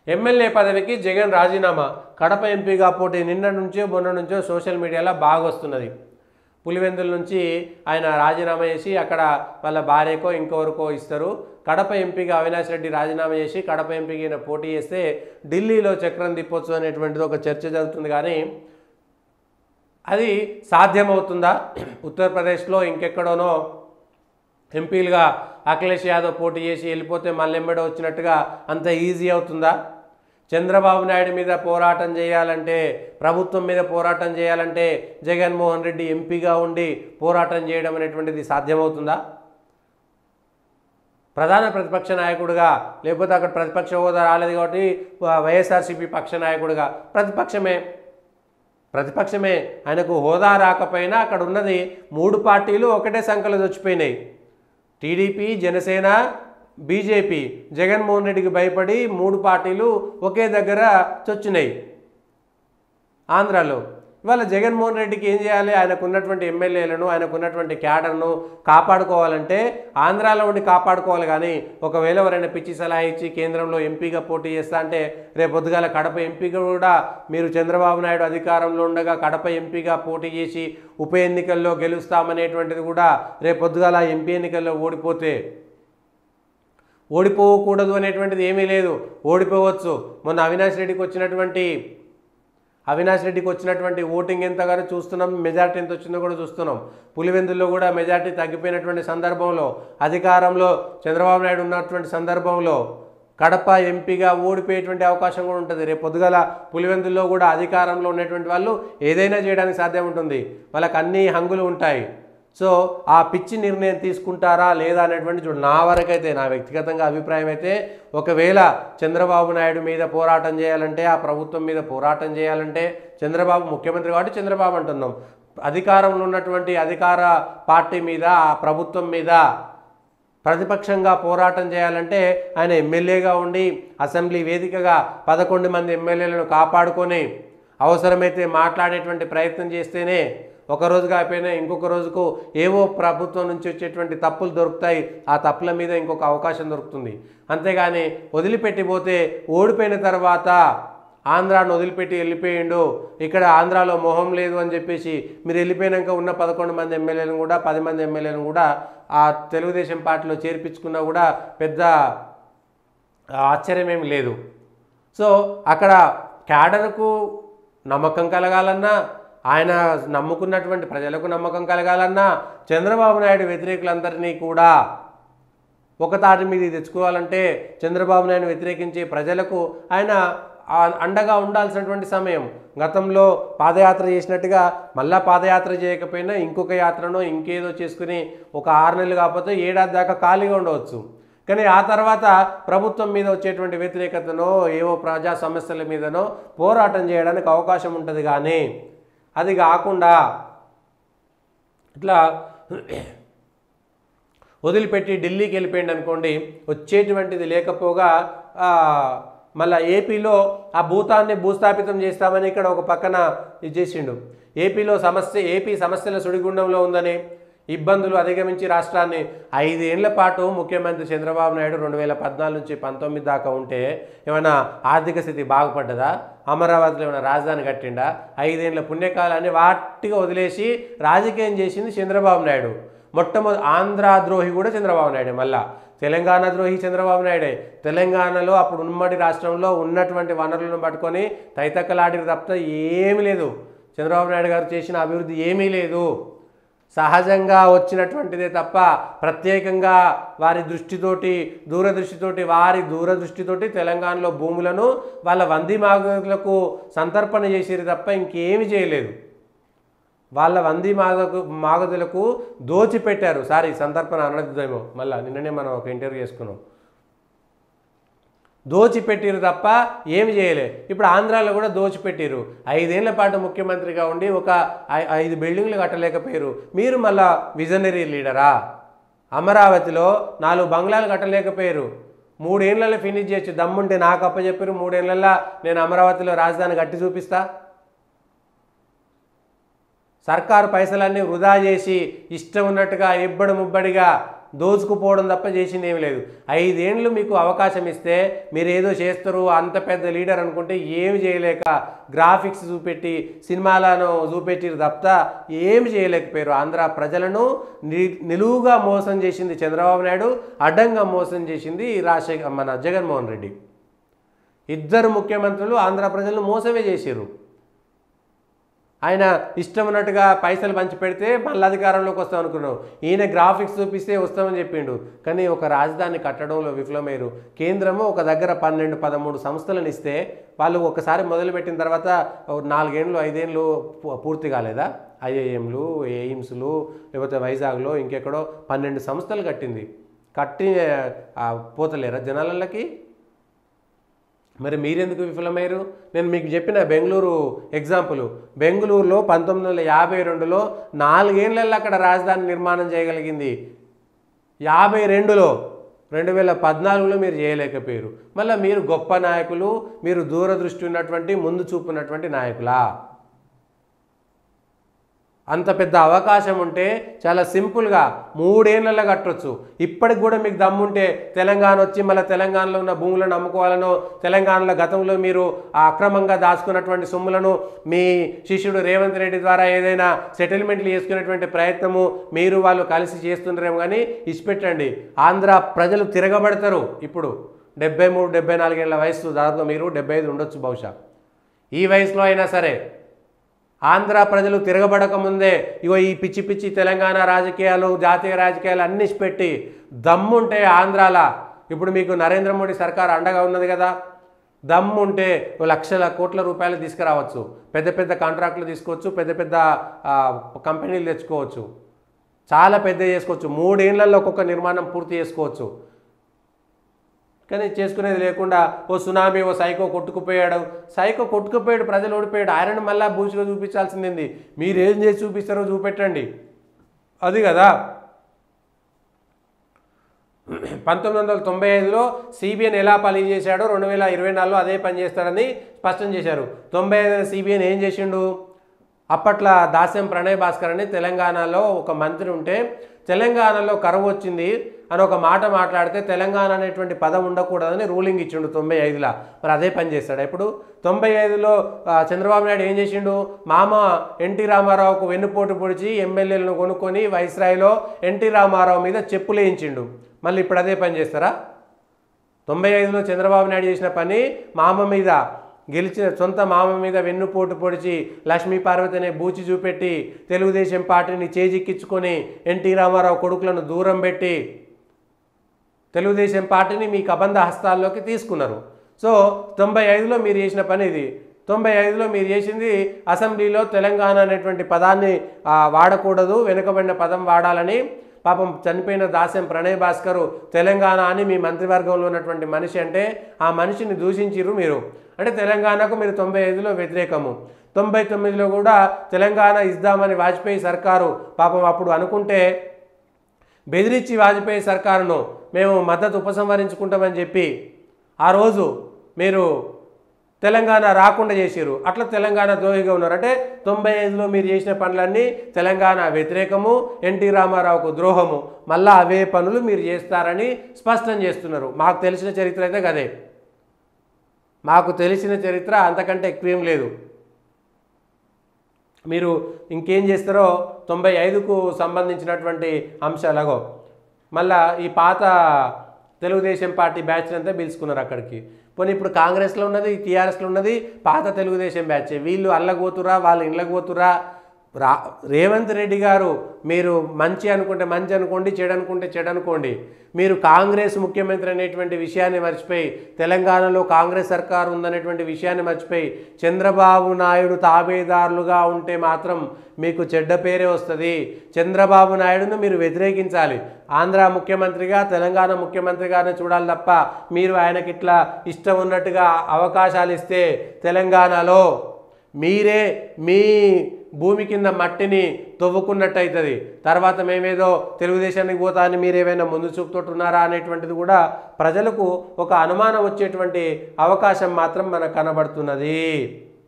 MLA పదవికి జగన్ రాజీనామా కడప ఎంపీగా పోటీ నిన్న నుంచో మొన్న నుంచో సోషల్ మీడియాలో బాగా వస్తున్నది పులివెందుల నుంచి ఆయన రాజీనామా చేసి అక్కడ వాళ్ళ భార్యకో ఇంకొకరికో ఇస్తారు కడప ఎంపీగా అవినాష్ రెడ్డి రాజీనామా చేసి కడప ఎంపీకి ఈయన పోటీ చేస్తే ఢిల్లీలో చక్రం తిప్పొచ్చు అనేటువంటిది ఒక చర్చ జరుగుతుంది కానీ అది సాధ్యమవుతుందా ఉత్తరప్రదేశ్లో ఇంకెక్కడోనో ఎంపీలుగా అఖిలేష్ యాదవ్ పోటీ చేసి వెళ్ళిపోతే మళ్ళీ ఎంబడి వచ్చినట్టుగా అంత ఈజీ అవుతుందా చంద్రబాబు నాయుడు మీద పోరాటం చేయాలంటే ప్రభుత్వం మీద పోరాటం చేయాలంటే జగన్మోహన్ రెడ్డి ఎంపీగా ఉండి పోరాటం చేయడం అనేటువంటిది సాధ్యమవుతుందా ప్రధాన ప్రతిపక్ష నాయకుడిగా లేకపోతే అక్కడ ప్రతిపక్ష హోదా రాలేదు కాబట్టి వైఎస్ఆర్సీపీ పక్ష నాయకుడిగా ప్రతిపక్షమే ప్రతిపక్షమే ఆయనకు హోదా రాకపోయినా అక్కడ ఉన్నది మూడు పార్టీలు ఒకటే సంఖ్యలో చచ్చిపోయినాయి టీడీపీ జనసేన బీజేపీ జగన్మోహన్ రెడ్డికి భయపడి మూడు పార్టీలు ఒకే దగ్గర చొచ్చినాయి ఆంధ్రాలో ఇవాళ జగన్మోహన్ రెడ్డికి ఏం చేయాలి ఆయనకు ఉన్నటువంటి ఎమ్మెల్యేలను ఆయనకు ఉన్నటువంటి క్యాడర్ను కాపాడుకోవాలంటే ఆంధ్రాలో ఉండి కాపాడుకోవాలి కానీ ఒకవేళ ఎవరైనా పిచ్చి సలహా ఇచ్చి కేంద్రంలో ఎంపీగా పోటీ చేస్తా అంటే రేపు పొద్దుగాల కడప ఎంపీగా కూడా మీరు చంద్రబాబు నాయుడు అధికారంలో ఉండగా కడప ఎంపీగా పోటీ చేసి ఉప ఎన్నికల్లో గెలుస్తామనేటువంటిది కూడా రేపు పొద్దుగాల ఎంపీ ఎన్నికల్లో ఓడిపోతే ఓడిపోకూడదు అనేటువంటిది ఏమీ లేదు ఓడిపోవచ్చు మొన్న అవినాష్ రెడ్డికి వచ్చినటువంటి అవినాష్ రెడ్డికి వచ్చినటువంటి ఓటింగ్ ఎంతగానో చూస్తున్నాం మెజార్టీ ఎంత వచ్చిందో కూడా చూస్తున్నాం పులివెందుల్లో కూడా మెజార్టీ తగ్గిపోయినటువంటి సందర్భంలో అధికారంలో చంద్రబాబు నాయుడు ఉన్నటువంటి సందర్భంలో కడప ఎంపీగా ఓడిపోయేటువంటి అవకాశం కూడా ఉంటుంది రేపు పొద్దుగల పులివెందుల్లో కూడా అధికారంలో ఉన్నటువంటి వాళ్ళు ఏదైనా చేయడానికి సాధ్యం ఉంటుంది వాళ్ళకి అన్ని హంగులు ఉంటాయి సో ఆ పిచ్చి నిర్ణయం తీసుకుంటారా లేదా అనేటువంటి చూడు నా వరకైతే నా వ్యక్తిగతంగా అభిప్రాయం అయితే ఒకవేళ చంద్రబాబు నాయుడు మీద పోరాటం చేయాలంటే ఆ ప్రభుత్వం మీద పోరాటం చేయాలంటే చంద్రబాబు ముఖ్యమంత్రి కాబట్టి చంద్రబాబు అంటున్నాం అధికారంలో ఉన్నటువంటి అధికార పార్టీ మీద ఆ ప్రభుత్వం మీద ప్రతిపక్షంగా పోరాటం చేయాలంటే ఆయన ఎమ్మెల్యేగా ఉండి అసెంబ్లీ వేదికగా పదకొండు మంది ఎమ్మెల్యేలను కాపాడుకొని అవసరమైతే మాట్లాడేటువంటి ప్రయత్నం చేస్తేనే ఒక రోజు కాకపోయినా ఇంకొక రోజుకు ఏవో ప్రభుత్వం నుంచి వచ్చేటువంటి తప్పులు దొరుకుతాయి ఆ తప్పుల మీద ఇంకొక అవకాశం దొరుకుతుంది అంతేగాని వదిలిపెట్టిపోతే ఓడిపోయిన తర్వాత ఆంధ్రాను వదిలిపెట్టి వెళ్ళిపోయిండు ఇక్కడ ఆంధ్రాలో మొహం లేదు అని చెప్పేసి మీరు వెళ్ళిపోయినాక ఉన్న పదకొండు మంది ఎమ్మెల్యేలను కూడా పది మంది ఎమ్మెల్యేలను కూడా ఆ తెలుగుదేశం పార్టీలో చేర్పించుకున్నా కూడా పెద్ద ఆశ్చర్యం ఏమి లేదు సో అక్కడ క్యాడర్కు నమ్మకం కలగాలన్నా ఆయన నమ్ముకున్నటువంటి ప్రజలకు నమ్మకం కలగాలన్నా చంద్రబాబు నాయుడు వ్యతిరేకులందరినీ కూడా ఒక తాటి మీద తెచ్చుకోవాలంటే చంద్రబాబు నాయుడు వ్యతిరేకించే ప్రజలకు ఆయన ఆ- అండగా ఉండాల్సినటువంటి సమయం గతంలో పాదయాత్ర చేసినట్టుగా మళ్ళా పాదయాత్ర చేయకపోయినా ఇంకొక యాత్రనో ఇంకేదో చేసుకుని ఒక ఆరు నెలలు కాకపోతే ఏడాది దాకా ఖాళీగా ఉండవచ్చు కానీ ఆ తర్వాత ప్రభుత్వం మీద వచ్చేటువంటి వ్యతిరేకతనో ఏవో ప్రజా సమస్యల మీదనో పోరాటం చేయడానికి అవకాశం ఉంటుంది కానీ అది కాకుండా ఇట్లా వదిలిపెట్టి ఢిల్లీకి వెళ్ళిపోయింది అనుకోండి వచ్చేటువంటిది లేకపోగా ఆ, మళ్ళా ఏపీలో ఆ భూతాన్ని భూస్థాపితం చేస్తామని ఇక్కడ ఒక పక్కన ఇది చేసిండు ఏపీలో సమస్య ఏపీ సమస్యల సుడిగుండంలో ఉందని ఇబ్బందులు అధిగమించి రాష్ట్రాన్ని ఐదేళ్ల పాటు ముఖ్యమంత్రి చంద్రబాబు నాయుడు రెండు వేల పద్నాలుగు నుంచి పంతొమ్మిది దాకా ఉంటే ఏమైనా ఆర్థిక స్థితి బాగుపడ్డదా అమరావతిలో ఏమైనా రాజధాని కట్టిండా ఐదేళ్ల పుణ్యకాలాన్ని వాటిగా వదిలేసి రాజకీయం చేసింది చంద్రబాబు నాయుడు మొట్టమొదటి ఆంధ్ర ద్రోహి కూడా చంద్రబాబు నాయుడే మళ్ళా తెలంగాణ ద్రోహి చంద్రబాబు నాయుడే తెలంగాణలో అప్పుడు ఉమ్మడి రాష్ట్రంలో ఉన్నటువంటి వనరులను పట్టుకొని తైతక్కలాడిన తప్ప ఏమీ లేదు చంద్రబాబు నాయుడు గారు చేసిన అభివృద్ధి ఏమీ లేదు సహజంగా వచ్చినటువంటిదే తప్ప ప్రత్యేకంగా వారి దృష్టితోటి దూరదృష్టితోటి వారి దూరదృష్టితోటి తెలంగాణలో భూములను వాళ్ళ వంది మాగులకు సంతర్పణ చేసేది తప్ప ఇంకేమీ చేయలేదు వాళ్ళ వంది మాగకు మాగదులకు దోచిపెట్టారు సారీ సంతర్పణ అనర్థమేమో మళ్ళీ నిన్ననే మనం ఒక ఇంటర్వ్యూ చేసుకున్నాం దోచిపెట్టిరు తప్ప ఏమి చేయలే ఇప్పుడు ఆంధ్రాలో కూడా దోచిపెట్టిరు ఐదేళ్ల పాటు ముఖ్యమంత్రిగా ఉండి ఒక ఐ- ఐదు బిల్డింగ్లు కట్టలేకపోయారు మీరు మళ్ళా విజనరీ లీడరా అమరావతిలో నాలుగు బంగ్లాలు కట్టలేకపోయారు మూడేళ్లలో ఫినిష్ చేయొచ్చు దమ్ముంటే నాకు అప్పచెప్పారు మూడేళ్లలో నేను అమరావతిలో రాజధాని కట్టి చూపిస్తా సర్కారు పైసలన్నీ వృధా చేసి ఇష్టం ఉన్నట్టుగా ఇబ్బడి ముబ్బడిగా దోచుకుపోవడం తప్ప చేసింది ఏమి లేదు ఐదేండ్లు మీకు అవకాశం ఇస్తే మీరు ఏదో చేస్తారు అంత పెద్ద లీడర్ అనుకుంటే ఏమి చేయలేక గ్రాఫిక్స్ చూపెట్టి సినిమాలను చూపెట్టిరు తప్ప ఏమి చేయలేకపోయారు ఆంధ్ర ప్రజలను ని- నిలువుగా మోసం చేసింది చంద్రబాబు నాయుడు అడ్డంగా మోసం చేసింది రాజశేఖర్ మన జగన్మోహన్ రెడ్డి ఇద్దరు ముఖ్యమంత్రులు ఆంధ్ర ప్రజలను మోసమే చేసిర్రు ఆయన ఇష్టం ఉన్నట్టుగా పైసలు పంచి పెడితే మళ్ళీ అధికారంలోకి వస్తాం అనుకున్నాం ఈయన గ్రాఫిక్స్ చూపిస్తే వస్తామని చెప్పిండు కానీ ఒక రాజధాని కట్టడంలో విఫలమయ్యారు కేంద్రము ఒక దగ్గర పన్నెండు పదమూడు సంస్థలను ఇస్తే వాళ్ళు ఒకసారి మొదలుపెట్టిన తర్వాత ఓ నాలుగేండ్లు ఐదేండ్లు పూ- పూర్తి కాలేదా ఐఐఎంలు ఎయిమ్స్లు లేకపోతే వైజాగ్లో ఇంకెక్కడో పన్నెండు సంస్థలు కట్టింది కట్టి ఆ, పోతలేరా జనాలకి మరి మీరెందుకు విఫలమయ్యారు నేను మీకు చెప్పిన బెంగళూరు ఎగ్జాంపుల్ బెంగళూరులో పంతొమ్మిది వందల యాభై రెండులో నాలుగేళ్లలో అక్కడ రాజధాని నిర్మాణం చేయగలిగింది యాభై రెండులో రెండు వేల పద్నాలుగులో మీరు చేయలేకపోయారు మళ్ళీ మీరు గొప్ప నాయకులు మీరు దూరదృష్టి ఉన్నటువంటి ముందు చూపు ఉన్నటువంటి నాయకులా అంత పెద్ద అవకాశం ఉంటే చాలా సింపుల్గా మూడేళ్లలో కట్టొచ్చు ఇప్పటికి కూడా మీకు దమ్ముంటే తెలంగాణ వచ్చి మళ్ళీ తెలంగాణలో ఉన్న భూములను అమ్ముకోవాలనో తెలంగాణలో గతంలో మీరు ఆ అక్రమంగా దాచుకున్నటువంటి సొమ్ములను మీ శిష్యుడు రేవంత్ రెడ్డి ద్వారా ఏదైనా సెటిల్మెంట్లు చేసుకునేటువంటి ప్రయత్నము మీరు వాళ్ళు కలిసి చేస్తుంటారేమో కానీ ఇచ్చిపెట్టండి ఆంధ్ర ప్రజలు తిరగబడతారు ఇప్పుడు డెబ్బై మూడు డెబ్బై నాలుగేళ్ల వయసు దాదాపు మీరు డెబ్బై ఐదు ఉండొచ్చు బహుశా ఈ వయసులో అయినా సరే ఆంధ్ర ప్రజలు తిరగబడక ముందే ఇగో ఈ పిచ్చి పిచ్చి తెలంగాణ రాజకీయాలు జాతీయ రాజకీయాలు అన్ని పెట్టి దమ్ముంటే ఆంధ్రాల ఇప్పుడు మీకు నరేంద్ర మోడీ సర్కార్ అండగా ఉన్నది కదా దమ్ముంటే ఓ లక్షల కోట్ల రూపాయలు తీసుకురావచ్చు పెద్ద పెద్ద కాంట్రాక్టులు తీసుకోవచ్చు పెద్ద పెద్ద ఆ, కంపెనీలు తెచ్చుకోవచ్చు చాలా పెద్ద చేసుకోవచ్చు మూడేళ్లలో ఒక్కొక్క నిర్మాణం పూర్తి చేసుకోవచ్చు కానీ చేసుకునేది లేకుండా ఓ సునామీ ఓ సైకో కొట్టుకుపోయాడు సైకో కొట్టుకుపోయాడు ప్రజలు ఓడిపోయాడు ఆయనను మళ్ళా బూచిగా చూపించాల్సింది మీరు ఏం చేసి చూపిస్తారో చూపెట్టండి అది కదా పంతొమ్మిది వందల తొంభై ఐదులో సిబిఎన్ ఎలా పని చేశాడో రెండు వేల ఇరవై నాలుగులో అదే పని చేస్తాడని స్పష్టం చేశారు తొంభై ఐదు సిబిఎన్ ఏం చేసిండు అప్పట్లో దాస్యం ప్రణయ్ భాస్కర్ అని తెలంగాణలో ఒక మంత్రి ఉంటే తెలంగాణలో కరువు వచ్చింది అని ఒక మాట మాట్లాడితే తెలంగాణ అనేటువంటి పదం ఉండకూడదని రూలింగ్ ఇచ్చిండు తొంభై ఐదులో మరి అదే పని చేస్తాడు ఇప్పుడు తొంభై ఐదులో ఆ, చంద్రబాబు నాయుడు ఏం చేసిండు మామ ఎన్టీ రామారావుకు వెన్నుపోటు పొడిచి ఎమ్మెల్యేలను కొనుక్కొని వైస్రాయిలో ఎన్టీ రామారావు మీద చెప్పులు వేయించిండు మళ్ళీ ఇప్పుడు అదే పని చేస్తారా తొంభై ఐదులో చంద్రబాబు నాయుడు చేసిన పని మామ మీద గెలిచిన సొంత మామ మీద వెన్నుపోటు పొడిచి లక్ష్మీ పార్వతి అనే బూచి చూపెట్టి తెలుగుదేశం పార్టీని చేజిక్కించుకొని ఎన్టీ రామారావు కొడుకులను దూరం పెట్టి తెలుగుదేశం పార్టీని మీ కబంధ హస్తాల్లోకి తీసుకున్నారు సో తొంభై ఐదులో మీరు చేసిన పని ఇది తొంభై ఐదులో మీరు చేసింది అసెంబ్లీలో తెలంగాణ అనేటువంటి పదాన్ని ఆ, వాడకూడదు వెనుకబడిన పదం వాడాలని పాపం చనిపోయిన దాస్యం ప్రణయ్ భాస్కరు తెలంగాణ అని మీ మంత్రివర్గంలో ఉన్నటువంటి మనిషి అంటే ఆ మనిషిని దూషించిర్రు మీరు అంటే తెలంగాణకు మీరు తొంభై ఐదులో వ్యతిరేకము తొంభై తొమ్మిదిలో కూడా తెలంగాణ ఇద్దామని వాజ్పేయి సర్కారు పాపం అప్పుడు అనుకుంటే బెదిరించి వాజ్పేయి సర్కారును మేము మద్దతు ఉపసంహరించుకుంటామని చెప్పి ఆ రోజు మీరు తెలంగాణ రాకుండా చేసిరు అట్లా తెలంగాణ ద్రోహిగా ఉన్నారు అంటే తొంభై ఐదులో మీరు చేసిన పనులన్నీ తెలంగాణ వ్యతిరేకము ఎన్టీ రామారావుకు ద్రోహము మళ్ళా అవే పనులు మీరు చేస్తారని స్పష్టం చేస్తున్నారు మాకు తెలిసిన చరిత్ర అయితే గదే మాకు తెలిసిన చరిత్ర అంతకంటే ఎక్కువేం లేదు మీరు ఇంకేం చేస్తారో తొంభై ఐదుకు సంబంధించినటువంటి అంశాలగో మళ్ళా ఈ పాత తెలుగుదేశం పార్టీ బ్యాచ్ అంతా పిలుచుకున్నారు అక్కడికి పోనీ ఇప్పుడు కాంగ్రెస్లో ఉన్నది టీఆర్ఎస్లో ఉన్నది పాత తెలుగుదేశం బ్యాచ్ వీళ్ళు అల్లగోతురా వాళ్ళు ఇళ్ళకి పోతురా రా రేవంత్ రెడ్డి గారు మీరు మంచి అనుకుంటే మంచి అనుకోండి చెడు అనుకుంటే చెడు అనుకోండి మీరు కాంగ్రెస్ ముఖ్యమంత్రి అనేటువంటి విషయాన్ని మర్చిపోయి తెలంగాణలో కాంగ్రెస్ సర్కారు ఉందనేటువంటి విషయాన్ని మర్చిపోయి చంద్రబాబు నాయుడు తాబేదారులుగా ఉంటే మాత్రం మీకు చెడ్డ పేరే వస్తుంది చంద్రబాబు నాయుడును మీరు వ్యతిరేకించాలి ఆంధ్ర ముఖ్యమంత్రిగా తెలంగాణ ముఖ్యమంత్రిగానే చూడాలి తప్ప మీరు ఆయనకి ఇట్లా ఇష్టం ఉన్నట్టుగా అవకాశాలు ఇస్తే తెలంగాణలో మీరే మీ భూమి కింద మట్టిని తవ్వుకున్నట్టు అవుతుంది తర్వాత మేమేదో తెలుగుదేశానికి పోతా అని మీరు ఏమైనా ముందు చూపుతోటున్నారా అనేటువంటిది కూడా ప్రజలకు ఒక అనుమానం వచ్చేటువంటి అవకాశం మాత్రం మనకు కనబడుతున్నది